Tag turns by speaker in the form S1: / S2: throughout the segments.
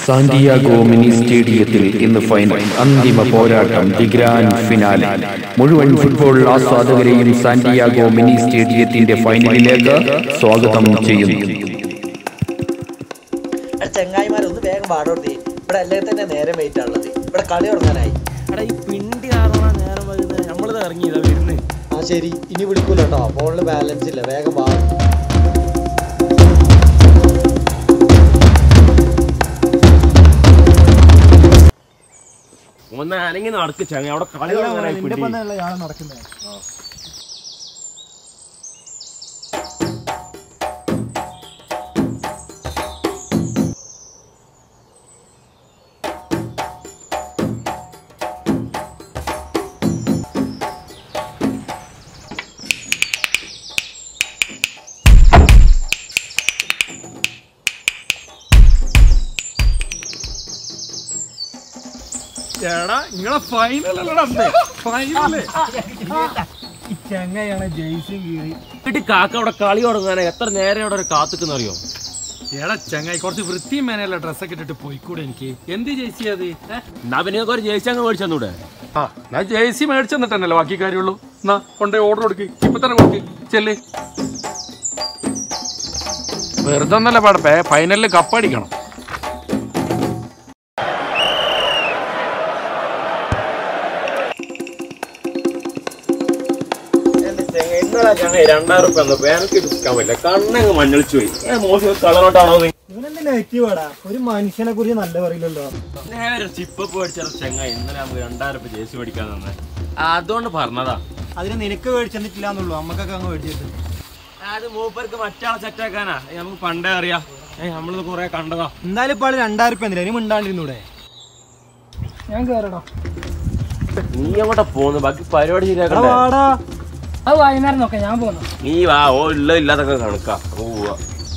S1: Santiago mini സ്റ്റേഡിയത്തിൽ ഇന്ന് final അന്തിമ പോരാട്ടം ദി ഗ്രാൻഡ് ഫിനാലെ മുഴുവൻ ഫുട്ബോൾ ആസ്വാദകരെയും സാന്റിയാഗോ മിനി സ്റ്റേഡിയത്തിന്റെ ഫൈനലിലേക്ക് സ്വാഗതം ചെയ്യുന്നു
S2: എടാ ചെങ്ങായിമാരൊന്ന് വേഗം പാടോട്ടി ഇവിടെ അല്ലെങ്കിൽ തന്നെ നേരം വെയിറ്റ് ഉള്ളത് ഇവിടെ കളി തുടങ്ങാനായി
S3: എടാ ഈ പിണ്ടി കാരണം നേരം വരുന്നത് നമ്മളിത് ഇറങ്ങിയതാ വരുന്നത്
S2: ആ ശരി ഇനി വിളിക്കൂല കേട്ടോ ഫോണിൽ ബാലൻസ് ഇല്ല വേഗം വാ
S3: ഒന്ന് അനങ്ങി നടക്ക് ചങ്ങ അവിടെ കളി തുടങ്ങാനായി പിണ്ടി
S4: എടാ നിങ്ങളെ ഫൈനലല്ലടാ ഫൈനല്
S5: ചെങ്ങയാണ് ജെയ്സിയും കീറി
S3: വീട്ടിൽ കാക്ക അവിടെ കളി തുടങ്ങാനായി എത്ര നേരം അവിടെ ഒരു കാത്തുക്കുന്ന അറിയോ
S4: എടാ ചങ്ങായി കുറച്ച് വൃത്തിയും മേനെയുള്ള ഡ്രസ്സൊക്കെ ഇട്ടിട്ട് പോയിക്കൂടെ എനിക്ക് എന്ത് ജേഴ്സി അത് ഏ?
S3: എന്നാ പിന്നെ ഞങ്ങൾക്ക് ഒരു ജയിച്ചു അങ്ങ് മേടിച്ചു തന്നൂടെ
S4: ആ ഞാൻ ജേഴ്സി മേടിച്ചു തന്നിട്ടല്ലേ ബാക്കി കാര്യമുള്ളൂ എന്നാ കൊണ്ടേ ഓർഡർ കൊടുക്ക് ഇപ്പൊ തന്നെ കൊടുക്ക് ചെല്ല് വെറുതെ ഒന്നല്ല പാടപ്പേ ഫൈനലിൽ കപ്പടിക്കണം
S3: ഇന്നലെ ഞങ്ങൾ രണ്ടായിരം റുപ്യ തന്നപ്പോ എനിക്ക് എടുക്കാൻ പറ്റില്ല കണ്ണങ്ങ് മഞ്ഞളിച്ചു പോയി ഏ, മോശം കളറോട്ടാണോ നീ
S5: ഇവനെന്ത് നെഗറ്റീവ് ആടാ ഒരു മനുഷ്യനെ കുറിച്ച് നല്ല പറയില്ലല്ലോ
S3: നേരെ ചിപ്പ് മേടിച്ചാൽ ചെങ്ങ ഇന്നലെ നമുക്ക് രണ്ടായിരം റുപ്യ ജേഴ്സി മേടിക്കാൻ തന്നെ അതുകൊണ്ട് പറഞ്ഞതാ
S5: അതിന് നിനക്ക് മേടിച്ചെന്നിട്ടില്ല എന്നുള്ളൂ അമ്മക്കൊക്കെ അങ്ങ് മേടിച്ചിട്ട്
S3: അത് മൂപ്പർക്ക് മറ്റാളെ സെറ്റാക്കാനാ ഏ, നമുക്ക് പണ്ടേ അറിയാം ഏ നമ്മളിത് കൊറേ കണ്ടതാ
S5: എന്തായാലും ഇപ്പോൾ രണ്ടായിരം റുപ്യ എന്തിനാ ഇനി മിണ്ടാണ്ടിരുന്നൂടെ ഞാൻ കേറടാ
S3: നീ എവിടെ പോന്നു ബാക്കി പരിപാടി ശരിയാക്കണ്ടേ
S5: വാടാ
S6: അത് വൈകുന്നേരം നോക്കാം ഞാൻ പോകുന്നു
S3: നീ വാ ഓ ഉള്ള ഇല്ലാതൊക്കെ കണക്കാ ഓ ഉവ്വ.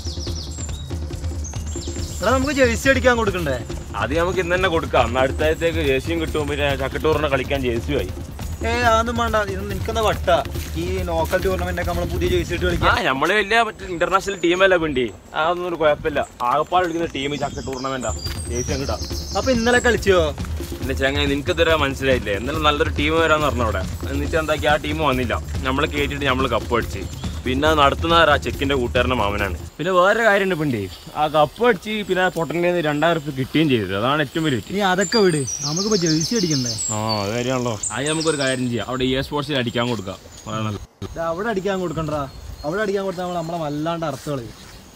S5: എടാ നമുക്ക് ജെയ്സി അടിക്കാൻ കൊടുക്കണ്ടേ
S3: അത് നമുക്ക് ഇന്ന് തന്നെ കൊടുക്കാം അന്ന് അടുത്ത ആഴ്ചത്തേക്ക് ജേഴ്സിയും കിട്ടും പിന്നെ ചക്കട്ടൂറിനെ കളിക്കാൻ ജേഴ്സിയും ആയി
S5: ഏ അതൊന്നും വേണ്ട ഇത് നിനക്കെന്താ വട്ട ഈ ലോക്കൽ ടൂർണമെന്റ് ഒക്കെ നമ്മൾ പുതിയ ജെയ്സി ഇട്ട്
S3: ആ
S5: കളിക്കാം
S3: നമ്മള് വലിയ മറ്റേ ഇന്റർനാഷണൽ ടീമല്ല പിണ്ടി അതൊന്നും ഒരു കുഴപ്പമില്ല ആകപ്പാട് കളിക്കുന്ന ടീം ചക്ക ടൂർണമെന്റാ ജേഴ്സി കിട്ടാം
S5: അപ്പൊ ഇന്നലെ കളിച്ചോ
S3: പിന്നെ ചങ്ങ നിനക്ക് ഇതുവരെ മനസ്സിലായില്ലേ എന്നാലും നല്ലൊരു ടീം വരാന്ന് പറഞ്ഞു അവിടെ എന്നിട്ട് എന്താക്കി ആ ടീം വന്നില്ല നമ്മളെ കയറ്റിട്ട് നമ്മൾ കപ്പ് അടിച്ച് പിന്നെ അത് നടത്തുന്ന ആ ചെക്കിന്റെ കൂട്ടുകാരന്റെ മാമനാണ് പിന്നെ വേറെ കാര്യമുണ്ട് പിണ്ടി ആ കപ്പ് അടിച്ച് പിന്നെ പൊട്ടൻ്റെ രണ്ടായിരം റുപ്യ കിട്ടുകയും ചെയ്തത് അതാണ് ഏറ്റവും വലിയ
S5: നീ അതൊക്കെ വിട് നമുക്കിപ്പോ ജെയ്സി അടിക്കണ്ടേ
S3: ആ അത് കാര്യമാണല്ലോ അത് നമുക്കൊരു കാര്യം ചെയ്യാം അവിടെ ഇ സ്പോർട്സിൽ അടിക്കാൻ കൊടുക്കാം അതാണ് നല്ലത്.
S5: ഇത് അവിടെ അടിക്കാൻ കൊടുക്കണ്ടാ അവിടെ അടിക്കാൻ കൊടുത്താൽ നമ്മൾ നമ്മളെ വല്ലാണ്ട് അർത്ഥം കളയും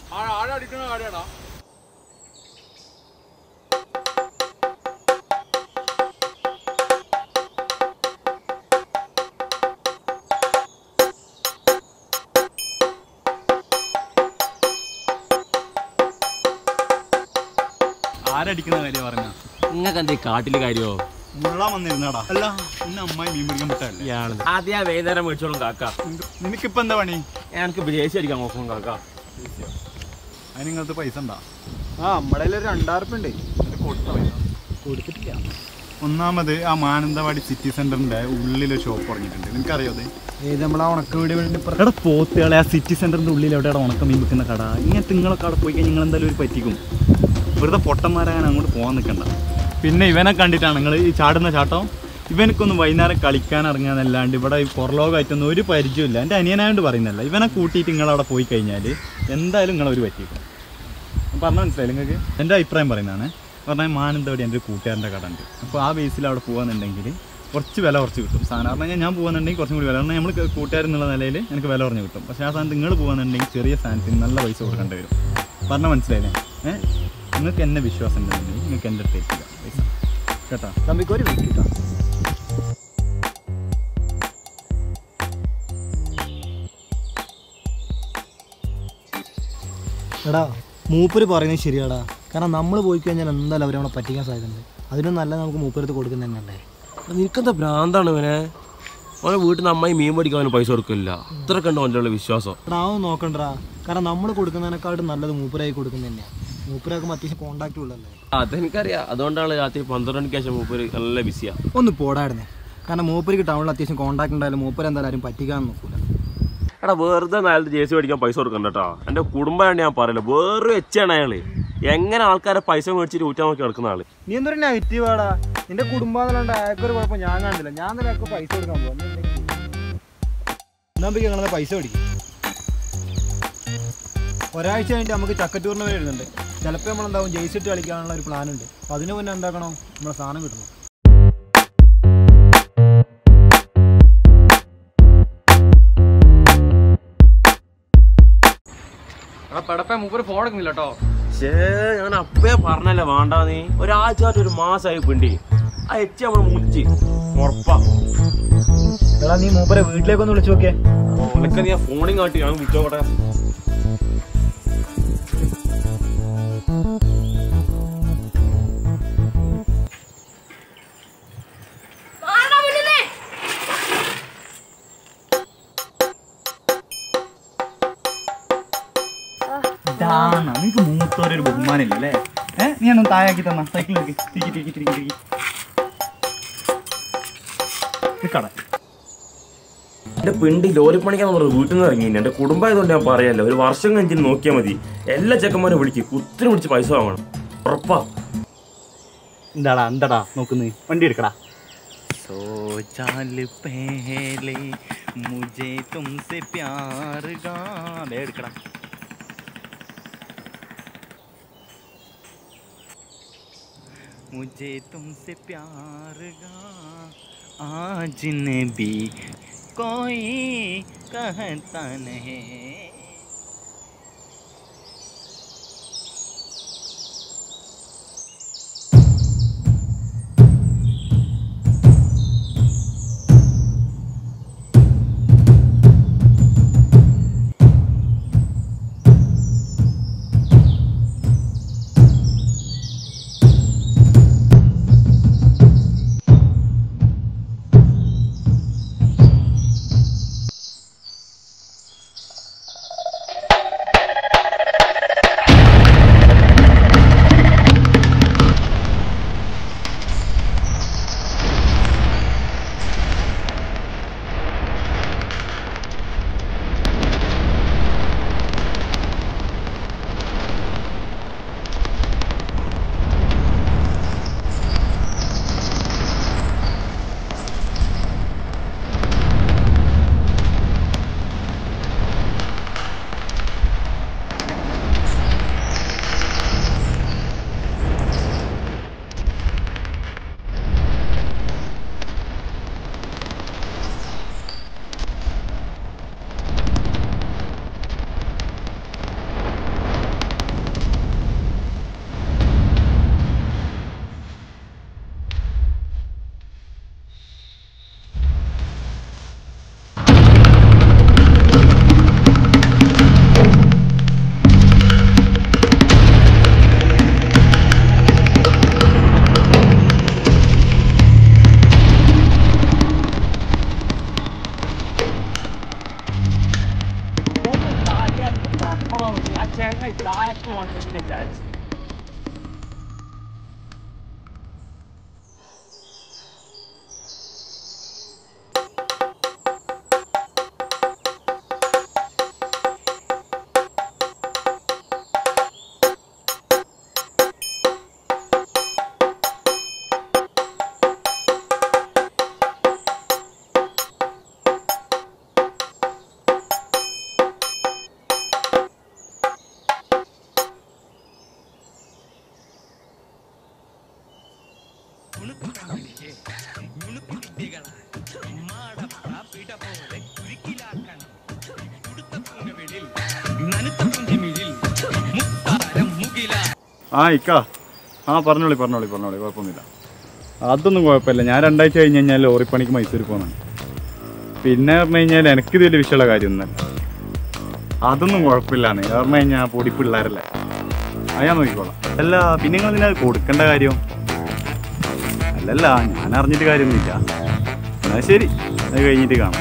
S4: ആരടിക്കുന്ന കാര്യം പറഞ്ഞ
S3: നിങ്ങൾക്ക് എന്താ ഈ കാട്ടില് കാര്യമോ
S4: മുള്ളാൻ വന്നിരുന്നാടാ അല്ല ഇന്ന് അമ്മായി മീൻ പിടിക്കാൻ പറ്റല്ലേ
S3: ആദ്യം ആ വൈകുന്നേരം മേടിച്ചോളും കാക്ക
S4: നിനക്കിപ്പോ എന്താ പണി
S3: എനിക്ക് ജേഴ്സി അടിക്കാൻ നോക്കും കാക്ക
S4: അതിന് നിങ്ങളത് പൈസ ഉണ്ടാ
S5: ആ നമ്മുടെ കയ്യിൽ ഒരു രണ്ടായിരം ഉണ്ട് കൊടുത്തിട്ടില്ല
S4: ഒന്നാമത് ആ മാനന്തവാടി സിറ്റി സെന്ററിന്റെ ഉള്ളിലെ ഷോപ്പ് തുടങ്ങിയിട്ടുണ്ട് നിനക്കറിയോ അത്
S5: ഏത് നമ്മളെ ഉണക്ക വീട് വേണ്ടി
S4: എടാ പോത്തുകളെ ആ സിറ്റി സെന്ററിന്റെ ഉള്ളിൽ എവിടെയാണ് ഉണക്ക മീൻ വിൽക്കുന്ന കട ഇങ്ങനത്തെ നിങ്ങളൊക്കെ അവിടെ പോയി കഴിഞ്ഞാൽ നിങ്ങൾ എന്തായാലും ഒരു പറ്റിക്കും വെറുതെ പൊട്ടന്മാരാകാൻ അങ്ങോട്ട് പോകാൻ നിൽക്കണ്ട പിന്നെ ഇവനെ കണ്ടിട്ടാണ് നിങ്ങൾ ഈ ചാടുന്ന ചാട്ടം ഇവനക്കൊന്ന് വൈകുന്നേരം കളിക്കാൻ ഇറങ്ങാന്നല്ലാണ്ട് ഇവിടെ ഈ പുറലോകമായിട്ടൊന്നും ഒരു പരിചയമില്ല എൻ്റെ അനിയനായോണ്ട് പറയുന്നല്ല ഇവനെ കൂട്ടിയിട്ട് നിങ്ങൾ അവിടെ പോയി കഴിഞ്ഞാൽ എന്തായാലും നിങ്ങളൊരു പറ്റിക്കും പറഞ്ഞാൽ മനസ്സിലായി നിങ്ങൾക്ക് എൻ്റെ അഭിപ്രായം പറയുന്നതാണ് പറഞ്ഞാൽ മാനന്തവാടി എൻ്റെ ഒരു കൂട്ടുകാരൻ്റെ കട ഉണ്ട് അപ്പോൾ ആ ബേസിൽ അവിടെ പോകുകയെന്നുണ്ടെങ്കിൽ കുറച്ച് വില കുറച്ച് കിട്ടും സാധാരണ ഞാൻ ഞാൻ പോകുന്നുണ്ടെങ്കിൽ കുറച്ചും കൂടി വില കാരണം നമ്മൾ കൂട്ടുകാരെന്നുള്ള നിലയിൽ എനിക്ക് വില കുറഞ്ഞ് കിട്ടും പക്ഷേ ആ സാധനം നിങ്ങൾ പോകുന്നുണ്ടെങ്കിൽ ചെറിയ സാധനത്തിന് നല്ല പൈസ കൊടുക്കേണ്ടി വരും പറഞ്ഞാൽ മനസ്സിലായില്ലേ ഏഹ് നിങ്ങൾക്ക് എന്നെ വിശ്വാസം ഉണ്ടെന്നുണ്ടെങ്കിൽ നിങ്ങൾക്ക് എൻ്റെ അടുത്ത് എത്തില്ല പൈസ കേട്ടോ
S5: തമ്പിക്ക് ഒരു വീട്ടിൽ കിട്ടാം എടാ മൂപ്പര് പറയുന്നത് ശരിയാടാ കാരണം നമ്മൾ പോയി കഴിഞ്ഞാൽ എന്തായാലും അവർ നമ്മളെ പറ്റിക്കാൻ സാധ്യതയുണ്ട് അതിനും നല്ല നമുക്ക് മൂപ്പരത്ത് കൊടുക്കുന്നത് തന്നെയല്ലേ
S3: നിനക്കെന്താ ഭ്രാന്താണ് ഇവനെ ഓനെ വീട്ടിൽ നിന്ന് അമ്മായി മീൻ പഠിക്കാൻ അവന് പൈസ കൊടുക്കില്ല അത്രക്ക് ഉണ്ട് അവൻ്റെ ഉള്ള വിശ്വാസം
S5: എടാ അതൊന്നും നോക്കണ്ടടാ കാരണം നമ്മൾ കൊടുക്കുന്നതിനെക്കാട്ടും നല്ലത് മൂപ്പരായി കൊടുക്കുന്നത് തന്നെയാണ് മൂപ്പരാക്കുമ്പോൾ അത്യാവശ്യം കോണ്ടാക്റ്റ് ഉള്ളല്ലേ
S3: അതെനിക്കറിയാം അതുകൊണ്ടാണ് രാത്രി പന്ത്രണ്ട് മണിക്ക് ശേഷം മൂപ്പര് നല്ല ബിസിയാ
S5: ഒന്ന് പോടായിരുന്നേ കാരണം മൂപ്പർക്ക് ടൗണിൽ അത്യാവശ്യം കോണ്ടാക്ട് ഉണ്ടായാലും മൂപ്പർ എന്തായാലും ആരും പറ്റിക്കാൻ നോക്കൂല
S3: എടാ വെറുതെ നാലത്തെ ജേഴ്സി മേടിക്കാൻ പൈസ കൊടുക്കണ്ട കേട്ടോ എൻ്റെ കുടുംബമാണ് ഞാൻ പറയില്ല വേറെ വെച്ചാണ് അയാള് എങ്ങനെ ആൾക്കാരെ പൈസ മേടിച്ചിട്ട് ഊറ്റാൻ നോക്കി നടക്കുന്ന ആള്
S5: നീ എന്തൊരു നെഗറ്റീവ് ആടാ നിന്റെ കുടുംബാന്നല്ലാണ്ട് അയാൾക്കൊരു കുഴപ്പം ഞാൻ കാണുന്നില്ല ഞാൻ തന്നെ അയാൾക്ക് പൈസ കൊടുക്കാൻ പോവാ എന്നാ ഞങ്ങളെ പൈസ മേടിക്കും ഒരാഴ്ച കഴിഞ്ഞിട്ട് നമുക്ക് ചക്കറ്റൂറിന് വരുന്നുണ്ട് ചിലപ്പോൾ നമ്മളെന്താവും ജയിച്ചിട്ട് കളിക്കാനുള്ള ഒരു പ്ലാൻ ഉണ്ട് അപ്പം അതിന് മുന്നേ എന്താക്കണം നമ്മളെ സാധനം കിട്ടണം
S3: ഷേ ഞാൻ അപ്പേ പറഞ്ഞല്ലേ വേണ്ട നീ ഒരാഴ്ച ആയിട്ട് ഒരു മാസമായി പിണ്ടി ആ എച്ചി നമ്മൾ മുറിച്ച് ഉറപ്പാ
S5: എടാ നീ മൂപ്പരെ വീട്ടിലേക്കൊന്ന് വിളിച്ചു നോക്കിയേ
S3: ഉനക്ക് നീ ഫോണിൽ കാട്ടി ഞാൻ വിളിച്ചോട്ടെ
S4: ഇതാണ് നിനക്ക് മൂത്തോരൊരു ബഹുമാനില്ല അല്ലേ ഏഹ് നീ ഒന്ന് തായാക്കി തന്ന സൈക്കിൾ തിരിക്കി തിരിക്കി തിരിക്കി തിരിക്കി നിക്കട
S3: എന്റെ പിണ്ടി ലോറിപ്പണിക്കാന്ന് പറഞ്ഞു വീട്ടിൽ നിന്ന് ഇറങ്ങി എന്റെ കുടുംബമായതുകൊണ്ട് ഞാൻ പറയല്ല ഒരു വർഷം കഴിഞ്ഞിട്ട് നോക്കിയാൽ മതി എല്ലാ ചെക്കന്മാരും വിളിക്കും കുത്തിരി പിടിച്ച് പൈസ വാങ്ങണം ഉറപ്പാ
S4: എന്താടാ എന്താടാ നോക്കുന്നേ വണ്ടി എടുക്കടാ സോ ചാൽ പഹലെ മുझे തുംസെ പ്യാർ കാ ദേ എടുക്കടാ मुझे तुमसे प्यार का आज ने भी कोई कहता नहीं
S7: ആ ഇക്ക ആ പറഞ്ഞോളി പറഞ്ഞോളി പറഞ്ഞോളി കുഴപ്പമൊന്നുമില്ല അതൊന്നും കുഴപ്പമില്ല ഞാൻ രണ്ടാഴ്ച കഴിഞ്ഞ് കഴിഞ്ഞാൽ ലോറിപ്പണിക്ക് മൈസൂർ പോകുന്നതാണ് പിന്നെ പറഞ്ഞു കഴിഞ്ഞാൽ എനിക്കിത് വലിയ വിഷയമുള്ള കാര്യമൊന്നുമല്ല അതൊന്നും കുഴപ്പമില്ലാന്ന് പറഞ്ഞു കഴിഞ്ഞാൽ പൊടി പിള്ളേരല്ലേ അത് ഞാൻ നോക്കിക്കോളാം അല്ല പിന്നെ നിങ്ങൾ ഇതിനത് കൊടുക്കേണ്ട കാര്യം അല്ലല്ല ഞാൻ അറിഞ്ഞിട്ട് കാര്യമൊന്നുമില്ല എന്നാൽ ശരി അത് കഴിഞ്ഞിട്ട് കാണാം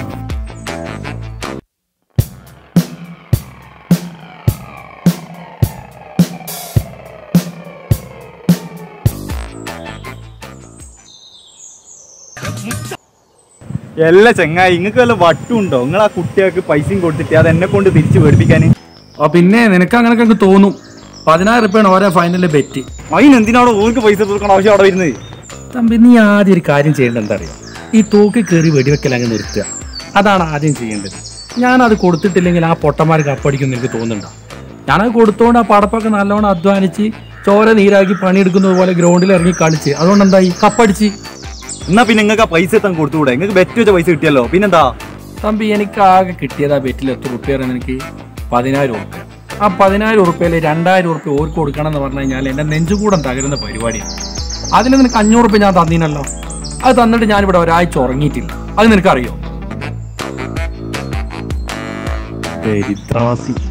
S7: എല്ലാ ചെങ്ങായി നിങ്ങൾക്ക് വല്ല വട്ടുണ്ടോ നിങ്ങൾ ആ കുട്ടികൾക്ക് പൈസയും കൊടുത്തിട്ട് അത് എന്നെ കൊണ്ട് തിരിച്ച് മേടിപ്പിക്കാൻ
S1: ആ പിന്നെ നിനക്ക് അങ്ങനെയൊക്കെ തോന്നും
S8: പതിനായിരം റുപ്യാണ് ഓരോ ഫൈനലിൽ ബെറ്റ്
S7: അതിന് എന്തിനാണോ ഓർക്ക് പൈസ കൊടുക്കണം ആവശ്യം അവിടെ വരുന്നത്
S8: തമ്പി നീ ആദ്യം ഒരു കാര്യം ചെയ്യേണ്ടത് എന്താ അറിയോ ഈ തൂക്കി കയറി വെടിവെക്കൽ അങ്ങ് നിർത്തുക അതാണ് ആദ്യം ചെയ്യേണ്ടത് ഞാനത് കൊടുത്തിട്ടില്ലെങ്കിൽ ആ പൊട്ടന്മാർ കപ്പടിക്കും എനിക്ക് തോന്നുന്നുണ്ടോ ഞാനത് കൊടുത്തോണ്ട് ആ പടപ്പൊക്കെ നല്ലോണം അധ്വാനിച്ച് ചോര നീരാക്കി പണിയെടുക്കുന്നത് പോലെ ഗ്രൗണ്ടിൽ ഇറങ്ങി കളിച്ച് അതുകൊണ്ട് എന്തായി കപ്പടിച്ച്
S7: എന്നാ പിന്നെ നിങ്ങൾക്ക് ആ പൈസ എത്താൻ കൊടുത്തുകൂടെ നിങ്ങൾക്ക് ബെറ്റ് വെച്ച പൈസ കിട്ടിയല്ലോ പിന്നെന്താ
S8: തമ്പി എനിക്ക് ആകെ കിട്ടിയതാ ബെറ്റിൽ എത്ര റുപ്യാണ് എനിക്ക് പതിനായിരം ഉറുപ്പ്യ ആ പതിനായിരം ഉറുപ്പ്യയിൽ രണ്ടായിരം ഉറുപ്പ്യ ഓർക്ക് കൊടുക്കണം എന്ന് പറഞ്ഞു കഴിഞ്ഞാൽ എൻ്റെ നെഞ്ചുകൂടം തകരുന്ന പരിപാടിയാണ് അതിൽ നിനക്ക് അഞ്ഞൂറ് ഉറുപ്പ്യ ഞാൻ തന്നീനല്ലോ അത് തന്നിട്ട് ഞാനിവിടെ ഒരാഴ്ച ഉറങ്ങിയിട്ടില്ല അത് നിനക്കറിയോ
S7: ദരിദ്രവാസി